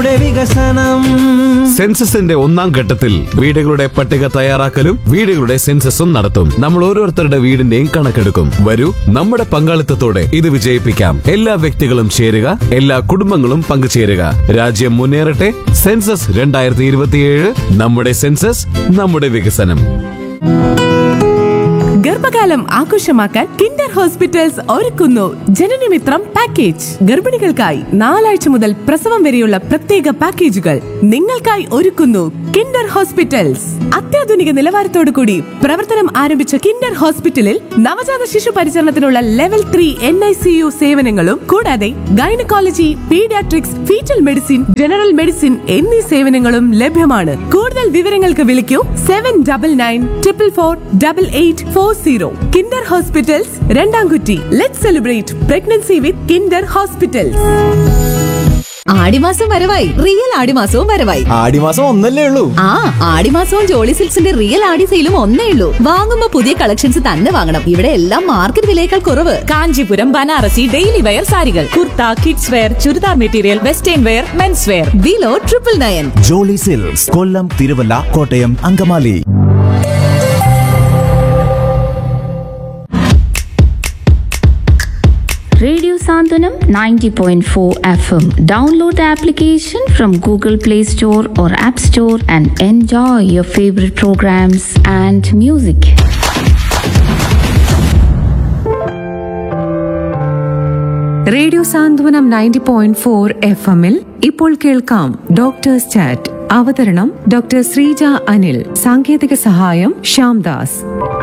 നമ്മുടെ വികസനം സെൻസസിന്റെ ഒന്നാം ഘട്ടത്തിൽ വീടുകളുടെ പട്ടിക തയ്യാറാക്കലും വീടുകളുടെ സെൻസസും നടത്തും നമ്മൾ ഓരോരുത്തരുടെ വീടിന്റെയും കണക്കെടുക്കും വരൂ നമ്മുടെ പങ്കാളിത്തത്തോടെ ഇത് വിജയിപ്പിക്കാം എല്ലാ വ്യക്തികളും ചേരുക എല്ലാ കുടുംബങ്ങളും പങ്കുചേരുക രാജ്യം മുന്നേറട്ടെ സെൻസസ് രണ്ടായിരത്തി ഇരുപത്തിയേഴ് നമ്മുടെ സെൻസസ് നമ്മുടെ വികസനം ഗർഭകാലം ആഘോഷമാക്കാൻ കിൻഡർ ഹോസ്പിറ്റൽസ് ഒരുക്കുന്നു ജനനമിത്രം പാക്കേജ് ഗർഭിണികൾക്കായി നാലാഴ്ച മുതൽ പ്രസവം വരെയുള്ള പ്രത്യേക പാക്കേജുകൾ നിങ്ങൾക്കായി ഒരുക്കുന്നു കിൻഡർ ഹോസ്പിറ്റൽസ് അത്യാധുനിക നിലവാരത്തോടു കൂടി പ്രവർത്തനം ആരംഭിച്ച കിൻഡർ ഹോസ്പിറ്റലിൽ നവജാത ശിശു പരിചരണത്തിനുള്ള level three N I C U സേവനങ്ങളും കൂടാതെ gynaecology paediatrics fetal medicine general medicine എന്നീ സേവനങ്ങളും ലഭ്യമാണ് കൂടുതൽ വിവരങ്ങൾക്ക് വിളിക്കൂ seven double nine triple four double eight four zero Kinder hospitals രണ്ടാംകുറ്റി let celebrate pregnancy with Kinder hospitals ആടിമാസം വരവായി റിയൽ ആടിമാസവും വരവായി ആടിമാസം ഒന്നല്ലേ ഉള്ളൂ ആ ആടിമാസവും ജോളി സിൽക്സിന്റെ റിയൽ ആടി സെയിലും ഒന്നേ ഉള്ളൂ വാങ്ങുമ്പോ പുതിയ കളക്ഷൻസ് തന്നെ വാങ്ങണം ഇവിടെ എല്ലാം മാർക്കറ്റ് വിലയേക്കാൾ കുറവ് കാഞ്ചീപുരം ബനാറസി ഡെയിലി വെയർ സാരികൾ kurta kids wear churidar material western wear men's wear below triple nine Jolly Silks Kollam Thiruvalla Kottayam Angamaly Radio Sandhanam 90.4 FM. Download the application from Google Play Store or App Store and enjoy your favorite programs and music. Radio Santhwanam ninety point four F എമ്മിൽ ഇപ്പോൾ കേൾക്കാം doctors chat അവതരണം doctor Sreeja Anil സാങ്കേതിക സഹായം ശ്യാംദാസ്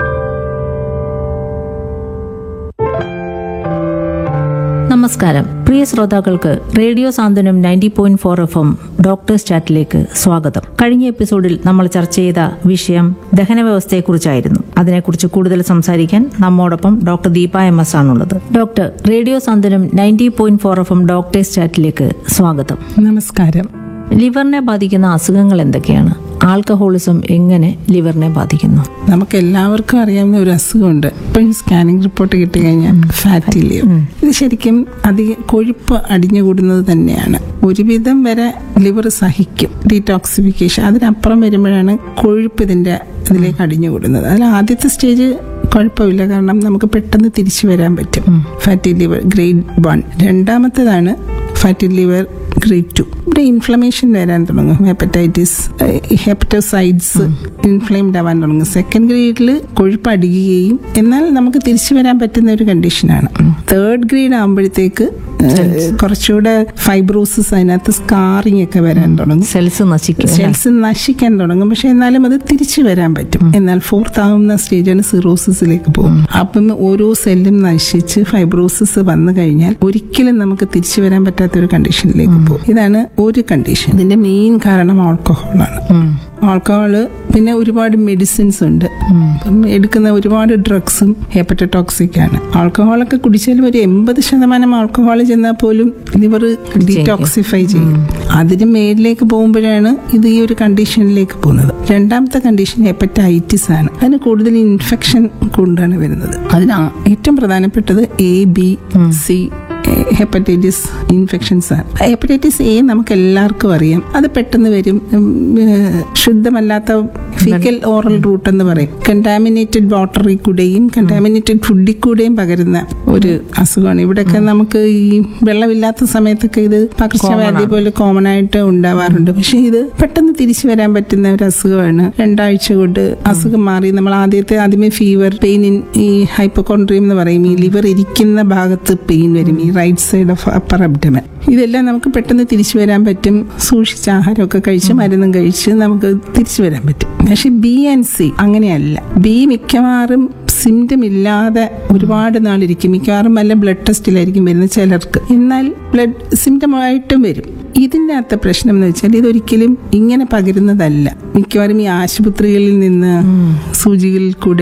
നമസ്കാരം പ്രിയ ശ്രോതാക്കൾക്ക് radio Santhwanam ninety point four F M doctors ചാറ്റിലേക്ക് സ്വാഗതം കഴിഞ്ഞ എപ്പിസോഡിൽ നമ്മൾ ചർച്ച ചെയ്ത വിഷയം ദഹന വ്യവസ്ഥയെക്കുറിച്ചായിരുന്നു അതിനെക്കുറിച്ച് കൂടുതൽ സംസാരിക്കാൻ നമ്മോടൊപ്പം ഡോക്ടർ ദീപ എം എസ് ആണുള്ളത് doctor radio Santhwanam ninety point four F M doctors ചാറ്റിലേക്ക് സ്വാഗതം നമസ്കാരം ലിവറിനെ ബാധിക്കുന്ന അസുഖങ്ങൾ എന്തൊക്കെയാണ് ആൽക്കഹോളിസം എങ്ങനെ ലിവറിനെ ബാധിക്കുന്നു നമുക്ക് എല്ലാവർക്കും അറിയാവുന്ന ഒരു അസുഖമുണ്ട് ഇപ്പോഴും സ്കാനിങ് റിപ്പോർട്ട് കിട്ടി കഴിഞ്ഞാൽ ഫാറ്റി ലിവർ ഇത് ശരിക്കും അധികം കൊഴുപ്പ് അടിഞ്ഞുകൂടുന്നത് തന്നെയാണ് ഒരുവിധം വരെ ലിവർ സഹിക്കും ഡീടോക്സിഫിക്കേഷൻ അതിനപ്പുറം വരുമ്പോഴാണ് കൊഴുപ്പ് ഇതിന്റെ ഇതിലേക്ക് അടിഞ്ഞുകൂടുന്നത് അതിൽ ആദ്യത്തെ സ്റ്റേജ് കുഴപ്പമില്ല കാരണം നമുക്ക് പെട്ടെന്ന് തിരിച്ചു വരാൻ പറ്റും ഫാറ്റി ലിവർ ഗ്രേഡ് വൺ രണ്ടാമത്തേതാണ് ഫാറ്റി ലിവർ ഗ്രേഡ് ടു ഇവിടെ ഇൻഫ്ലമേഷൻ വരാൻ തുടങ്ങും ഹെപ്പറ്റൈറ്റിസ് ഹെപ്പറ്റോസൈഡ്സ് ഇൻഫ്ലെയിംഡ് ആവാൻ തുടങ്ങും സെക്കൻഡ് ഗ്രേഡിൽ കൊഴുപ്പ് അടിക്കുകയും എന്നാൽ നമുക്ക് തിരിച്ചു വരാൻ പറ്റുന്ന ഒരു കണ്ടീഷനാണ് തേർഡ് ഗ്രേഡ് ആകുമ്പോഴത്തേക്ക് കുറച്ചുകൂടെ ഫൈബ്രോസിസ് അതിനകത്ത് സ്കാറിങ് ഒക്കെ വരാൻ തുടങ്ങും സെൽസ് നശിക്കും സെൽസ് നശിക്കാൻ തുടങ്ങും പക്ഷെ എന്നാലും അത് തിരിച്ചു വരാൻ പറ്റും എന്നാൽ ഫോർത്ത് ആവുന്ന സ്റ്റേജാണ് സിറോസിസിലേക്ക് പോകും അപ്പം ഓരോ സെല്ലും നശിച്ച് ഫൈബ്രോസിസ് വന്നു കഴിഞ്ഞാൽ ഒരിക്കലും നമുക്ക് തിരിച്ചു വരാൻ പറ്റാത്ത ഒരു കണ്ടീഷനിലേക്ക് പോകും ഇതാണ് ഒരു കണ്ടീഷൻ ഇതിന്റെ മെയിൻ കാരണം ആൾക്കഹോളാണ് ആൾക്കഹോള് പിന്നെ ഒരുപാട് മെഡിസിൻസ് ഉണ്ട് അപ്പം എടുക്കുന്ന ഒരുപാട് ഡ്രഗ്സും ഹെപ്പറ്റോക്സിക് ആണ് ആൾക്കഹോളൊക്കെ കുടിച്ചാലും ഒരു എൺപത് ശതമാനം ആൾക്കഹോൾ ചെന്നാൽ പോലും ലിവർ ഡീടോക്സിഫൈ ചെയ്യും അതിന് മേലിലേക്ക് പോകുമ്പോഴാണ് ഇത് ഈ ഒരു കണ്ടീഷനിലേക്ക് പോകുന്നത് രണ്ടാമത്തെ കണ്ടീഷൻ ഹെപ്പറ്റൈറ്റിസ് ആണ് അതിന് കൂടുതൽ ഇൻഫെക്ഷൻ കൊണ്ടാണ് വരുന്നത് അതിന് ആ- ഏറ്റവും പ്രധാനപ്പെട്ടത് A B C hepatitis infections ആണ് ഹെപ്പറ്റൈറ്റിസ് എ നമുക്ക് എല്ലാവർക്കും അറിയാം അത് പെട്ടെന്ന് വരും ഉം, ഏഹ്, ശുദ്ധമല്ലാത്ത ഫിക്കൽ ഓറൽ റൂട്ട് എന്ന് പറയും കണ്ടാമിനേറ്റഡ് വാട്ടറിൽ കൂടെയും കണ്ടാമിനേറ്റഡ് ഫുഡിൽ കൂടെയും പകരുന്ന ഒരു അസുഖമാണ് ഇവിടെയൊക്കെ നമുക്ക് ഈ വെള്ളമില്ലാത്ത സമയത്തൊക്കെ ഇത് പകർച്ചവ്യാധി പോലെ കോമൺ ആയിട്ട് ഉണ്ടാവാറുണ്ട് പക്ഷെ ഇത് പെട്ടെന്ന് തിരിച്ചു വരാൻ പറ്റുന്ന ഒരു അസുഖമാണ് രണ്ടാഴ്ച കൊണ്ട് അസുഖം മാറി നമ്മൾ ആദ്യത്തെ ആദ്യമേ ഫീവർ പെയിൻ ഈ ഹൈപ്പോകോൺട്രിയം എന്ന് പറയും ഈ ലിവർ ഇരിക്കുന്ന ഭാഗത്ത് പെയിൻ വരും ഈ right side of upper abdomen ഇതെല്ലാം നമുക്ക് പെട്ടെന്ന് തിരിച്ചു വരാൻ പറ്റും സൂക്ഷിച്ച ആഹാരമൊക്കെ കഴിച്ച് മരുന്നും കഴിച്ച് നമുക്ക് തിരിച്ചു വരാൻ പറ്റും പക്ഷെ ബി ആൻഡ് സി അങ്ങനെയല്ല ബി മിക്കവാറും സിംറ്റം ഇല്ലാതെ ഒരുപാട് നാളിരിക്കും മിക്കവാറും വല്ല ബ്ലഡ് ടെസ്റ്റിലായിരിക്കും വരുന്നത് ചിലർക്ക് എന്നാൽ ബ്ലഡ് സിംറ്റമായിട്ടും വരും ഇതിൻ്റെ അകത്തെ പ്രശ്നം എന്ന് വെച്ചാൽ ഇതൊരിക്കലും ഇങ്ങനെ പകരുന്നതല്ല മിക്കവാറും ഈ ആശുപത്രികളിൽ നിന്ന് സൂചികളിൽ കൂടെ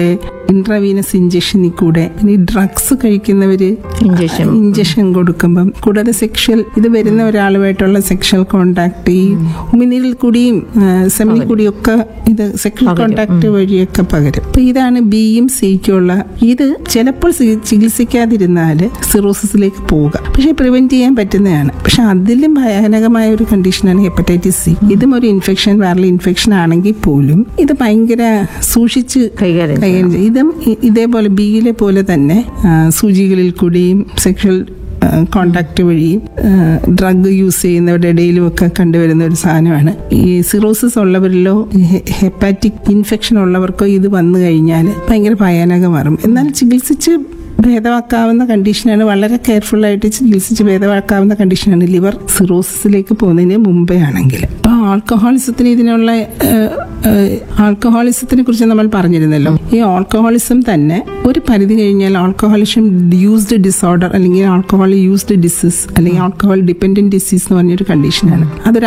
ഇൻട്രാവീനസ് ഇഞ്ചക്ഷനിൽ കൂടെ ഇനി ഡ്രഗ്സ് കഴിക്കുന്നവര് Injection. ഇഞ്ചക്ഷൻ കൊടുക്കുമ്പം കൂടാതെ സെക്ഷൽ ഇത് വരുന്ന ഒരാളുമായിട്ടുള്ള സെക്ഷൽ കോണ്ടാക്ട് ഈ ഉമിനീരിൽ കൂടിയും സെമിനിൽ കൂടിയും ഒക്കെ ഇത് സെക്ഷൽ കോണ്ടാക്ട് വഴിയൊക്കെ പകരും അപ്പൊ ഇതാണ് ബിയും സിക്കുള്ള ഇത് ചിലപ്പോൾ ചി- ചികിത്സിക്കാതിരുന്നാല് സിറോസിസിലേക്ക് പോവുക പക്ഷെ പ്രിവെന്റ് ചെയ്യാൻ പറ്റുന്നതാണ് പക്ഷെ അതിലും ഭയാനകമായ ഒരു കണ്ടീഷനാണ് ഹെപ്പറ്റൈറ്റിസ് സി ഇതും ഒരു ഇൻഫെക്ഷൻ വൈറൽ ഇൻഫെക്ഷൻ ആണെങ്കിൽ പോലും ഇത് ഭയങ്കര സൂക്ഷിച്ച് കൈകാര്യം കൈകാര്യം ചെയ്യും. ഇതും ഇ- ഇതേപോലെ ബിയിലെ പോലെ തന്നെ ആ, സൂചികളിൽ കൂടിയും സെക്ഷൽ കോണ്ടാക്ട് വഴിയും ഡ്രഗ് യൂസ് ചെയ്യുന്നവരുടെ ഇടയിലും ഒക്കെ കണ്ടുവരുന്ന ഒരു സാധനമാണ് ഈ സിറോസിസ് ഉള്ളവരിലോ ഹെപ്പാറ്റിക് ഇൻഫെക്ഷൻ ഉള്ളവർക്കോ ഇത് വന്നു കഴിഞ്ഞാൽ ഭയങ്കര ഭയാനകമാറും എന്നാൽ ചികിത്സിച്ച് ഭേദമാക്കാവുന്ന കണ്ടീഷനാണ് വളരെ കെയർഫുൾ ആയിട്ട് ചികിത്സിച്ച് ഭേദമാക്കാവുന്ന കണ്ടീഷനാണ് ലിവർ സിറോസിസിലേക്ക് പോകുന്നതിന് മുമ്പേ ആണെങ്കിൽ അപ്പോൾ ആൾക്കഹോളിസത്തിന് ഇതിനുള്ള ആൾക്കഹോളിസത്തിനെ കുറിച്ച് നമ്മൾ പറഞ്ഞിരുന്നല്ലോ ഈ ആൾക്കഹോളിസം തന്നെ ഒരു പരിധി കഴിഞ്ഞാൽ ആൾക്കഹോളിസം യൂസ്ഡ് ഡിസോർഡർ അല്ലെങ്കിൽ ആൾക്കഹോൾ യൂസ്ഡ് ഡിസീസ് അല്ലെങ്കിൽ ആൾക്കഹോൾ ഡിപ്പെൻഡന്റ് ഡിസീസ് എന്ന് പറഞ്ഞൊരു കണ്ടീഷനാണ് അതൊരു